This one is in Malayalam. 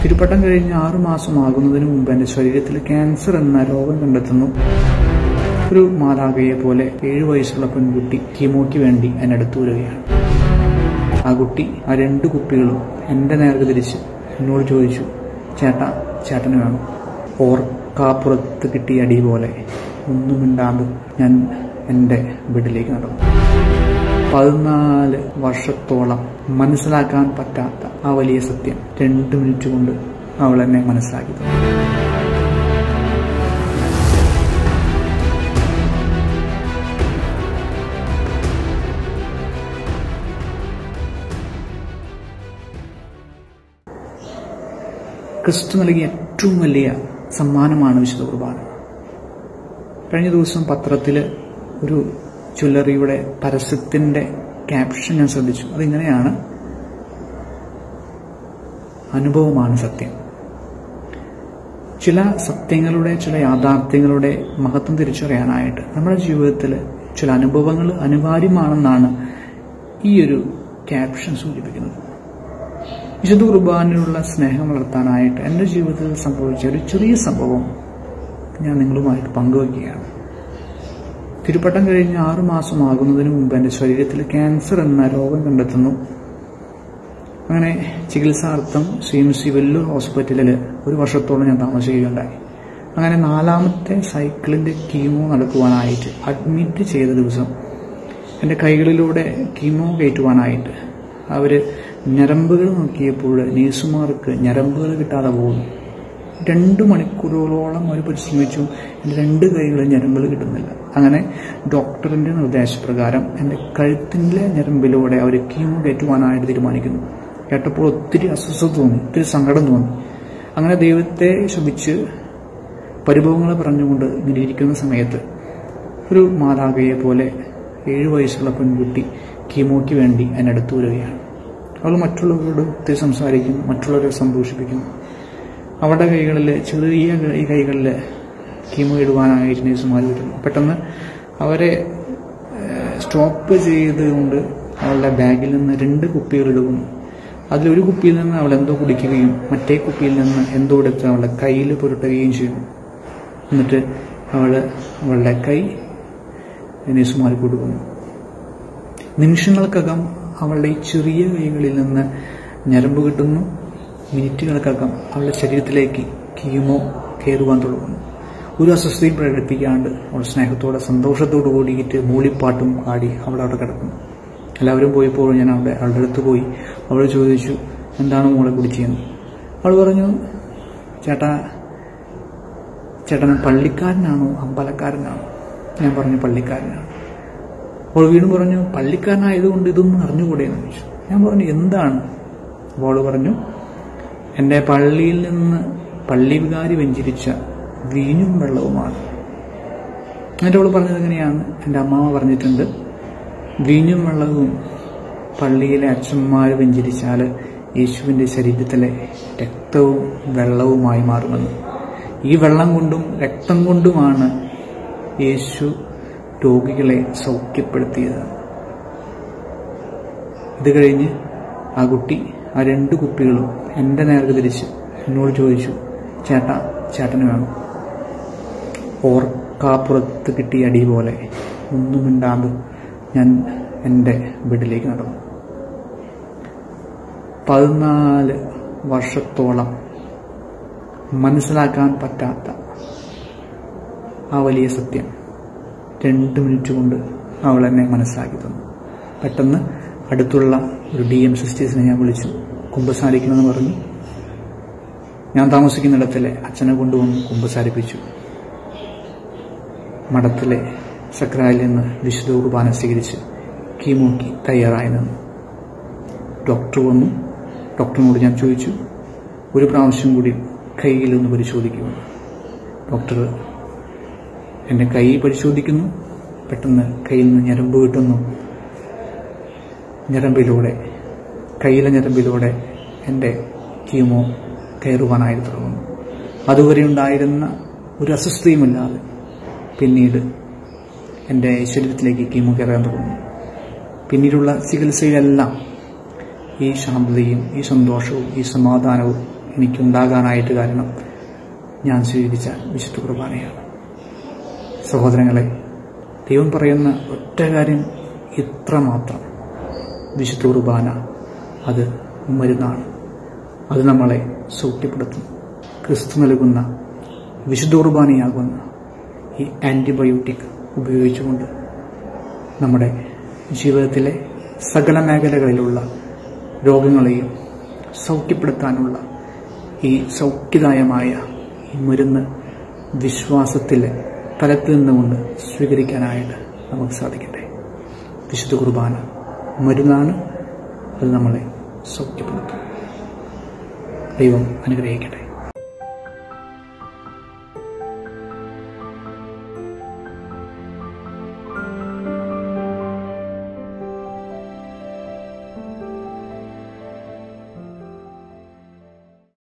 തിരുപ്പട്ടം കഴിഞ്ഞ് ആറു മാസമാകുന്നതിന് മുമ്പ് എൻ്റെ ശരീരത്തിൽ ക്യാൻസർ എന്ന രോഗം കണ്ടെത്തുന്നു ഒരു മാലാകയെ പോലെ ഏഴു വയസ്സുള്ള പെൺകുട്ടി കീമോയ്ക്ക് വേണ്ടി എന്നെ അടുത്തു വരികയാണ് ആ കുട്ടി ആ രണ്ട് കുപ്പികളും എൻ്റെ നേർക്ക് തിരിച്ച് എന്നോട് ചോദിച്ചു ചേട്ടാ ചേട്ടന് വേണം ഓർക്കാപ്പുറത്ത് കിട്ടിയ അടി പോലെ ഒന്നും മിണ്ടാണ്ട് ഞാൻ എൻ്റെ ബെഡിലേക്ക് നടന്നു പതിനാല് വർഷത്തോളം മനസ്സിലാക്കാൻ പറ്റാത്ത ആ വലിയ സത്യം രണ്ട് മിനിറ്റ് കൊണ്ട് അവൾ എന്നെ മനസ്സിലാക്കി തന്നു ക്രിസ്തു നൽകിയ ഏറ്റവും വലിയ സമ്മാനമാണ് വിശുദ്ധ കുർബാന കഴിഞ്ഞ ദിവസം പത്രത്തിൽ ഒരു ജ്വല്ലറിയുടെ പരസ്യത്തിന്റെ ക്യാപ്ഷൻ ഞാൻ ശ്രദ്ധിച്ചു അതിങ്ങനെയാണ് അനുഭവമാണ് സത്യം ചില സത്യങ്ങളുടെ ചില യാഥാർത്ഥ്യങ്ങളുടെ മഹത്വം തിരിച്ചറിയാനായിട്ട് നമ്മുടെ ജീവിതത്തിൽ ചില അനുഭവങ്ങൾ അനിവാര്യമാണെന്നാണ് ഈ ഒരു ക്യാപ്ഷൻ സൂചിപ്പിക്കുന്നത് വിശുദ്ധ കുർബാനയിലുള്ള സ്നേഹം വളർത്താനായിട്ട് എൻ്റെ ജീവിതത്തിൽ സംഭവിച്ച ഒരു ചെറിയ സംഭവം ഞാൻ നിങ്ങളുമായിട്ട് പങ്കുവയ്ക്കുകയാണ് തിരുപ്പട്ടം കഴിഞ്ഞ് ആറു മാസമാകുന്നതിന് മുമ്പ് എൻ്റെ ശരീരത്തിൽ ക്യാൻസർ എന്ന രോഗം കണ്ടെത്തുന്നു അങ്ങനെ ചികിത്സാർത്ഥം സി എം സി വെല്ലൂർ ഹോസ്പിറ്റലിൽ ഒരു വർഷത്തോളം ഞാൻ താമസിക്കുകയുണ്ടായി അങ്ങനെ നാലാമത്തെ സൈക്കിളിൻ്റെ കീമോ നടക്കുവാനായിട്ട് അഡ്മിറ്റ് ചെയ്ത ദിവസം എൻ്റെ കൈകളിലൂടെ കീമോ കയറ്റുവാനായിട്ട് അവർ ഞരമ്പുകൾ നോക്കിയപ്പോൾ നേഴ്സുമാർക്ക് ഞരമ്പുകൾ കിട്ടാതെ പോകുന്നു രണ്ട് മണിക്കൂറുകളോളം അവർ പരിശ്രമിച്ചു എൻ്റെ രണ്ട് കൈകളും ഞരമ്പുകൾ കിട്ടുന്നില്ല അങ്ങനെ ഡോക്ടറിന്റെ നിർദ്ദേശപ്രകാരം എൻ്റെ കഴുത്തിൻ്റെ ഞരമ്പിലൂടെ അവർ കീമോ കയറ്റുവാനായിട്ട് തീരുമാനിക്കുന്നു കേട്ടപ്പോൾ ഒത്തിരി അസ്വസ്ഥത തോന്നി ഒത്തിരി സങ്കടം തോന്നി അങ്ങനെ ദൈവത്തെ ശപിച്ച് പരിഭവങ്ങൾ പറഞ്ഞുകൊണ്ട് ഇങ്ങനെ ഇരിക്കുന്ന സമയത്ത് ഒരു മാലാകയെ പോലെ ഏഴു വയസ്സുള്ള പെൺകുട്ടി കീമോയ്ക്ക് വേണ്ടി എന്നെ അടുത്തു വരികയാണ് അവൾ മറ്റുള്ളവരോട് ഒത്തിരി സംസാരിക്കുന്നു മറ്റുള്ളവരെ സന്തോഷിപ്പിക്കുന്നു അവരുടെ കൈകളിൽ ചെറിയ ഈ കൈകളിൽ കീമോ ഇടുവാനായിട്ട് നേഴ്സുമാർ വരുന്നു പെട്ടെന്ന് അവരെ സ്റ്റോപ്പ് ചെയ്തുകൊണ്ട് അവളുടെ ബാഗിൽ നിന്ന് രണ്ട് കുപ്പികൾ ഇടുന്നു അതിലൊരു കുപ്പിയിൽ നിന്ന് അവൾ എന്തോ കുടിക്കുകയും മറ്റേ കുപ്പിയിൽ നിന്ന് എന്തോ എടുത്ത് അവളുടെ കയ്യിൽ പുരട്ടുകയും ചെയ്യുന്നു എന്നിട്ട് അവൾ അവളുടെ കൈ നേഴ്സുമാർ കൊടുക്കുന്നു നിമിഷങ്ങൾക്കകം അവളുടെ ഈ ചെറിയ കൈകളിൽ നിന്ന് ഞരമ്പ് കിട്ടുന്നു മിനിറ്റുകൾക്കകം അവളുടെ ശരീരത്തിലേക്ക് കീമോ കയറുവാൻ തുടങ്ങുന്നു ഒരു അസ്വസ്ഥയും പ്രകടിപ്പിക്കാണ്ട് അവൾ സ്നേഹത്തോടെ സന്തോഷത്തോടു കൂടിയിട്ട് മൂളിപ്പാട്ടും പാടി അവൾ അവിടെ കിടക്കുന്നു എല്ലാവരും പോയപ്പോൾ ഞാൻ അവിടെ അവളുടെ അടുത്ത് പോയി അവൾ ചോദിച്ചു എന്താണ് മോളെ കുടിച്ചതെന്ന് അവൾ പറഞ്ഞു ചേട്ടാ ചേട്ടൻ പള്ളിക്കാരനാണോ അമ്പലക്കാരനാണോ ഞാൻ പറഞ്ഞു പള്ളിക്കാരനാണ് അവൾ വീണ്ടും പറഞ്ഞു പള്ളിക്കാരനായതുകൊണ്ട് ഇതൊന്നും അറിഞ്ഞുകൂടെ എന്ന് ചോദിച്ചു ഞാൻ പറഞ്ഞു എന്താണ് അപ്പോൾ അവൾ പറഞ്ഞു എൻ്റെ പള്ളിയിൽ നിന്ന് പള്ളി വികാരി വെഞ്ചരിച്ച വീഞ്ഞും വെള്ളവുമാണ് എന്നിട്ട് അവൾ പറഞ്ഞത് എങ്ങനെയാണ് എൻ്റെ അമ്മാവ പറഞ്ഞിട്ടുണ്ട് വീഞ്ഞും വെള്ളവും പള്ളിയിലെ അച്ഛന്മാർ വെഞ്ചരിച്ചാൽ യേശുവിൻ്റെ ശരീരത്തിലെ രക്തവും വെള്ളവുമായി മാറുമെന്ന് ഈ വെള്ളം കൊണ്ടും രക്തം കൊണ്ടുമാണ് യേശു രോഗികളെ സൗഖ്യപ്പെടുത്തിയത് ഇത് കഴിഞ്ഞ് ആ കുട്ടി ആ രണ്ട് കുപ്പികളും എൻ്റെ നേർക്ക് തിരിച്ച് എന്നോട് ചോദിച്ചു ചേട്ടാ ചേട്ടന് വേണം ഓർക്കാപ്പുറത്ത് കിട്ടിയ അടി പോലെ ഒന്നും മിണ്ടാണ്ട് ഞാൻ എൻ്റെ ബെഡിലേക്ക് നടന്നു പതിനാല് വർഷത്തോളം മനസ്സിലാക്കാൻ പറ്റാത്ത ആ വലിയ സത്യം രണ്ട് മിനിറ്റ് കൊണ്ട് അവൾ എന്നെ മനസ്സിലാക്കി തന്നു പെട്ടെന്ന് അടുത്തുള്ള ഒരു ഡി എം സിസ്റ്റേഴ്സിനെ ഞാൻ വിളിച്ചു കുമ്പസാരിക്കണമെന്ന് പറഞ്ഞു ഞാൻ താമസിക്കുന്നിടത്തിലെ അച്ഛനെ കൊണ്ടുവന്ന് കുമ്പസാരിപ്പിച്ചു മഠത്തിലെ സക്രായിൽ നിന്ന് വിശുദ്ധ കുർബാന സ്വീകരിച്ച് കീമോക്കി തയ്യാറായി നിന്നു ഡോക്ടർ വന്നു ഡോക്ടറിനോട് ഞാൻ ചോദിച്ചു ഒരു പ്രാവശ്യം കൂടി കൈയിലൊന്ന് പരിശോധിക്കുമെന്ന് ഡോക്ടർ എൻ്റെ കൈ പരിശോധിക്കുന്നു പെട്ടെന്ന് കയ്യിൽ നിന്ന് ഞരമ്പ് കിട്ടുന്നു ഞരമ്പിലൂടെ കയ്യിലെ ഞരമ്പിലൂടെ എൻ്റെ കീമോ കയറുവാനായി തുടങ്ങുന്നു അതുവരെ ഉണ്ടായിരുന്ന ഒരു അസ്വസ്ഥയുമില്ലാതെ പിന്നീട് എൻ്റെ ശരീരത്തിലേക്ക് കീമോ കയറാൻ തുടങ്ങുന്നു പിന്നീടുള്ള ചികിത്സയിലെല്ലാം ഈ ശാന്തതയും ഈ സന്തോഷവും ഈ സമാധാനവും എനിക്കുണ്ടാകാനായിട്ട് കാരണം ഞാൻ സ്വീകരിച്ച വിശുദ്ധ കുർബാനയാണ് സഹോദരങ്ങളെ ദൈവം പറയുന്ന ഒറ്റ കാര്യം ഇത്രമാത്രം വിശുദ്ധ കുർബാന അത് മരുന്നാണ് അത് നമ്മളെ സൗഖ്യപ്പെടുത്തും ക്രിസ്തു നൽകുന്ന വിശുദ്ധ കുർബാനയാകുന്ന ഈ ആൻറ്റിബയോട്ടിക് ഉപയോഗിച്ചുകൊണ്ട് നമ്മുടെ ജീവിതത്തിലെ സകല മേഖലകളിലുള്ള രോഗങ്ങളെയും സൗഖ്യപ്പെടുത്താനുള്ള ഈ സൗഖ്യദായമായ ഈ മരുന്ന് വിശ്വാസത്തിലെ തലത്തിൽ നിന്നുകൊണ്ട് സ്വീകരിക്കാനായിട്ട് നമുക്ക് സാധിക്കട്ടെ വിശുദ്ധ കുർബാന മരുന്നാണ് അത് നമ്മളെ സൗഖ്യപ്പെടുത്തും ദൈവം അനുഗ്രഹിക്കട്ടെ